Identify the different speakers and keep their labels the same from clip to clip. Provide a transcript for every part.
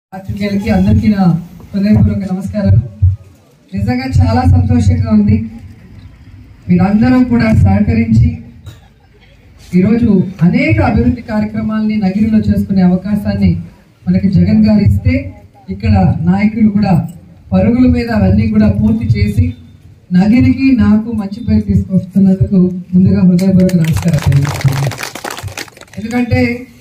Speaker 1: పాత్రికేయులకి అందరికీ నా హృదయపూర్వక నమస్కారాలు నిజంగా చాలా సంతోషంగా ఉంది మీరందరూ కూడా సహకరించి ఈరోజు అనేక అభివృద్ధి కార్యక్రమాలని నగిరిలో చేసుకునే అవకాశాన్ని మనకి జగన్ గారు ఇస్తే ఇక్కడ నాయకులు కూడా పరుగుల మీద అవన్నీ కూడా పూర్తి చేసి నగిరికి నాకు మంచి పేరు తీసుకొస్తున్నందుకు ముందుగా హృదయపూర్వక నమస్కారం తెలియజేస్తున్నాను ఎందుకంటే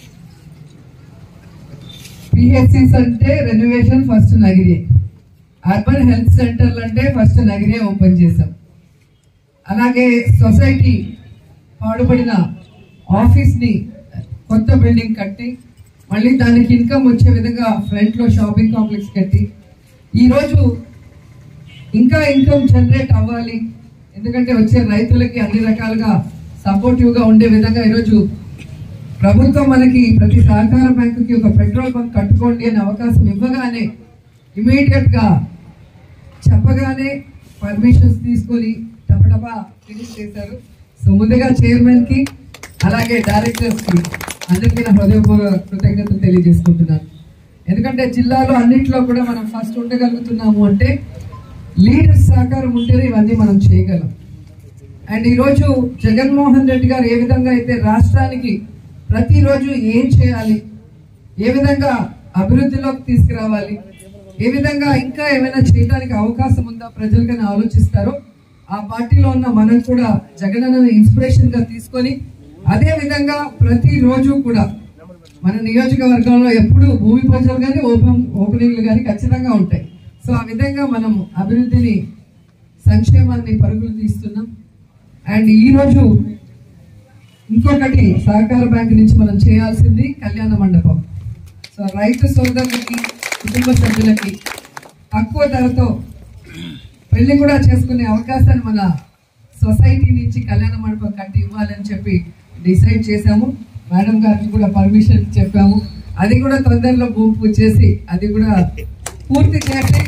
Speaker 1: పిహెచ్సిస్ అంటే రెనోవేషన్ ఫస్ట్ నగిరి అర్బన్ హెల్త్ సెంటర్లు అంటే ఫస్ట్ నగిరే ఓపెన్ చేశాం అలాగే సొసైటీ పాడుపడిన ఆఫీస్ని కొత్త బిల్డింగ్ కట్టి మళ్ళీ దానికి ఇన్కమ్ వచ్చే విధంగా ఫ్రంట్లో షాపింగ్ కాంప్లెక్స్ కట్టి ఈరోజు ఇంకా ఇన్కమ్ జనరేట్ అవ్వాలి ఎందుకంటే వచ్చే రైతులకి అన్ని రకాలుగా సపోర్టివ్గా ఉండే విధంగా ఈరోజు ప్రభుత్వం మనకి ప్రతి సహకార బ్యాంకుకి ఒక పెట్రోల్ బంక్ కట్టుకోండి అనే అవకాశం ఇవ్వగానే ఇమీడియట్ గా చెప్పగానే పర్మిషన్స్ తీసుకొని టపటపా ఫినిష్ చేశారు సో ముందుగా చైర్మన్ కి అలాగే డైరెక్టర్స్ కి అందరికీ నా హృదయపూర్వక కృతజ్ఞతలు తెలియజేసుకుంటున్నాను ఎందుకంటే జిల్లాలో అన్నింటిలో కూడా మనం ఫస్ట్ ఉండగలుగుతున్నాము అంటే లీడర్స్ సహకారం ఉంటేనే ఇవన్నీ మనం చేయగలం అండ్ ఈరోజు జగన్మోహన్ రెడ్డి గారు ఏ విధంగా అయితే రాష్ట్రానికి ప్రతిరోజు ఏం చేయాలి ఏ విధంగా అభివృద్ధిలోకి తీసుకురావాలి ఏ విధంగా ఇంకా ఏమైనా చేయడానికి అవకాశం ఉందా ప్రజలుగానే ఆలోచిస్తారో ఆ పార్టీలో ఉన్న మనం కూడా జగనన్నని ఇన్స్పిరేషన్ గా తీసుకొని అదే విధంగా ప్రతిరోజు కూడా మన నియోజకవర్గంలో ఎప్పుడు భూమి పూజలు కానీ ఓపెన్ ఓపెనింగ్లు కానీ ఖచ్చితంగా ఉంటాయి సో ఆ విధంగా మనం అభివృద్ధిని సంక్షేమాన్ని పరుగులు తీస్తున్నాం అండ్ ఈ రోజు ఇంకొకటి సహకార బ్యాంక్ నుంచి మనం చేయాల్సింది కళ్యాణ మండపం సో రైతు సోదరులకి కుటుంబ సభ్యులకి తక్కువ ధరతో పెళ్లి కూడా చేసుకునే అవకాశాన్ని మన సొసైటీ నుంచి కళ్యాణ మండపం కట్టి ఇవ్వాలని చెప్పి డిసైడ్ చేశాము మేడం గారికి కూడా పర్మిషన్ చెప్పాము అది కూడా తొందరలో భూమి పూజ చేసి అది కూడా పూర్తి చేసి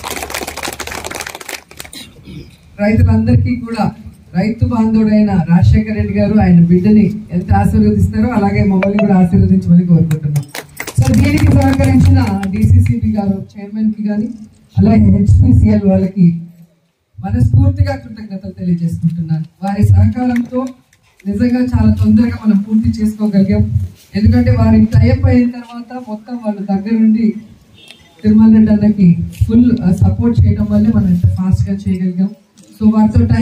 Speaker 1: రైతులందరికీ కూడా రైతు బాంధవుడైన రాజశేఖర రెడ్డి గారు ఆయన బిడ్డని ఎంత ఆశీర్వదిస్తారో అలాగే మమ్మల్ని కూడా ఆశీర్వదించమని కోరుకుంటున్నాం సో దీనికి సహకరించిన డిసిసిబి గారు చైర్మన్ కి కానీ అలాగే హెచ్పిసిఎల్ వాళ్ళకి మనస్ఫూర్తిగా కృతజ్ఞతలు తెలియజేసుకుంటున్నాను వారి సహకారంతో నిజంగా చాలా తొందరగా మనం పూర్తి చేసుకోగలిగాం ఎందుకంటే వారి టైప్ అయిన తర్వాత మొత్తం వాళ్ళ దగ్గర నుండి తిరుమల రెడ్డి అన్నకి ఫుల్ సపోర్ట్ చేయడం వల్లే మనం ఇంత ఫాస్ట్ గా చేయగలిగాం సో వారితో టైం